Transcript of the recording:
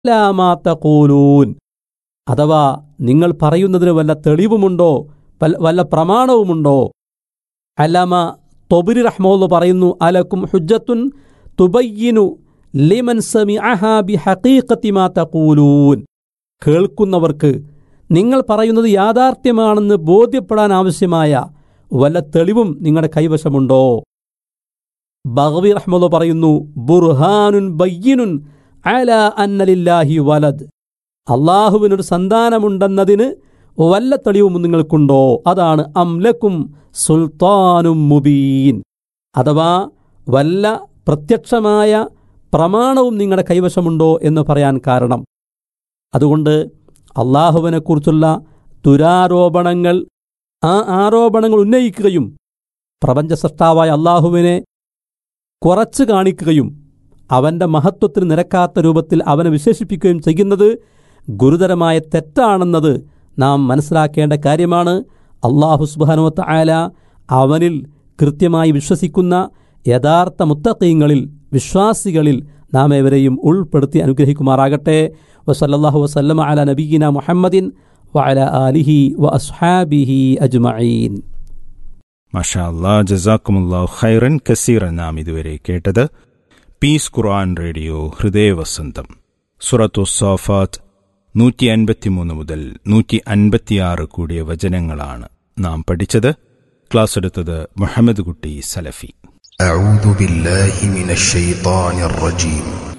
ലാമാ തഖൂലൂൻ അഥവാ നിങ്ങൾ പറയുന്നതിന് വല്ല തെളിവുമുണ്ടോ വല്ല- വല്ല പ്രമാണവുമുണ്ടോ അല്ലാമ തൊബിരി റഹ്മോന്ന് പറയുന്നു അലക്കും ഹുജ്ജത്തുൻ തുബയ്യിനു ലിമൻ സമിഅഹാ ബിഹഖീഖത്തി മാ തഖൂലൂൻ കേൾക്കുന്നവർക്ക് നിങ്ങൾ പറയുന്നത് യാഥാർത്ഥ്യമാണെന്ന് ബോധ്യപ്പെടാൻ ആവശ്യമായ വല്ല തെളിവും നിങ്ങളുടെ കൈവശമുണ്ടോ ബഹവി റഹ്മുള്ള പറയുന്നു ബുർഹാനുൻ ബയ്യനുൻ അല അന്നലില്ലാഹി വലദ് അള്ളാഹുവിനൊരു സന്താനമുണ്ടെന്നതിന് വല്ല തെളിവും നിങ്ങൾക്കുണ്ടോ അതാണ് അംലക്കും സുൽത്താനും മുബീൻ അഥവാ വല്ല പ്രത്യക്ഷമായ പ്രമാണവും നിങ്ങളുടെ കൈവശമുണ്ടോ എന്ന് പറയാൻ കാരണം അതുകൊണ്ട് അള്ളാഹുവിനെക്കുറിച്ചുള്ള ദുരാരോപണങ്ങൾ ആ ആരോപണങ്ങൾ ഉന്നയിക്കുകയും പ്രപഞ്ച സൃഷ്ടാവായ അള്ളാഹുവിനെ കുറച്ച് കാണിക്കുകയും അവന്റെ മഹത്വത്തിന് നിരക്കാത്ത രൂപത്തിൽ അവനെ വിശേഷിപ്പിക്കുകയും ചെയ്യുന്നത് ഗുരുതരമായ തെറ്റാണെന്നത് നാം മനസ്സിലാക്കേണ്ട കാര്യമാണ് അള്ളാഹു സുബാനുവത്ത ആല അവനിൽ കൃത്യമായി വിശ്വസിക്കുന്ന യഥാർത്ഥ മുത്തക്കീങ്ങളിൽ വിശ്വാസികളിൽ നാം ഏവരെയും ഉൾപ്പെടുത്തി അനുഗ്രഹിക്കുമാറാകട്ടെ വസല്ലാഹു വസല്ലമ അല നബീന മുഹമ്മദിൻ വഅല ആലിഹി വ അസ്ഹാബിഹി അജ്മഈൻ മഷാ അല്ലാ ജസാക്കുമുല്ലാ ഖൈറൻ കസീറൻ നാം ഇതുവരെ കേട്ടത് പീസ് ഖുർആൻ റേഡിയോ ഹൃദയവസന്തം സുറത്തു സോഫാത്ത് നൂറ്റി അൻപത്തിമൂന്ന് മുതൽ നൂറ്റി അൻപത്തിയാറ് കൂടിയ വചനങ്ങളാണ് നാം പഠിച്ചത് ക്ലാസ് എടുത്തത് മുഹമ്മദ് കുട്ടി സലഫി أعوذ بالله من الشيطان الرجيم